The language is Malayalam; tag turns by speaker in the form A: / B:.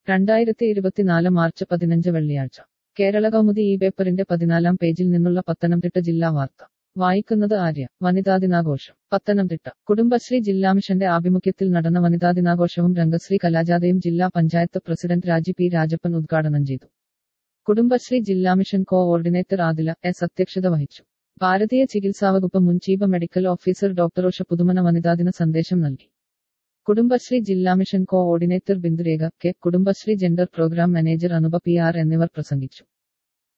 A: രണ്ടായിരത്തി ഇരുപത്തിനാല് മാർച്ച് പതിനഞ്ച് വെള്ളിയാഴ്ച കേരള കൗമുദി ഈ പേപ്പറിന്റെ പതിനാലാം പേജിൽ നിന്നുള്ള പത്തനംതിട്ട ജില്ലാ വാർത്ത വായിക്കുന്നത് ആര്യ വനിതാ ദിനാഘോഷം പത്തനംതിട്ട കുടുംബശ്രീ ജില്ലാ മിഷന്റെ ആഭിമുഖ്യത്തിൽ നടന്ന വനിതാ ദിനാഘോഷവും രംഗശ്രീ കലാജാഥയും ജില്ലാ പഞ്ചായത്ത് പ്രസിഡന്റ് രാജി പി രാജപ്പൻ ഉദ്ഘാടനം ചെയ്തു കുടുംബശ്രീ ജില്ലാ മിഷൻ കോഓർഡിനേറ്റർ ആദില എസ് അധ്യക്ഷത വഹിച്ചു ഭാരതീയ ചികിത്സാവകുപ്പ് മുൻ chief medical officer doctor Usha Puthumana വനിതാദിന സന്ദേശം നൽകി കുടുംബശ്രീ ജില്ലാ mission coordinator Bindurekha K Kudumbashree gender program manager Anupa P R എന്നിവർ പ്രസംഗിച്ചു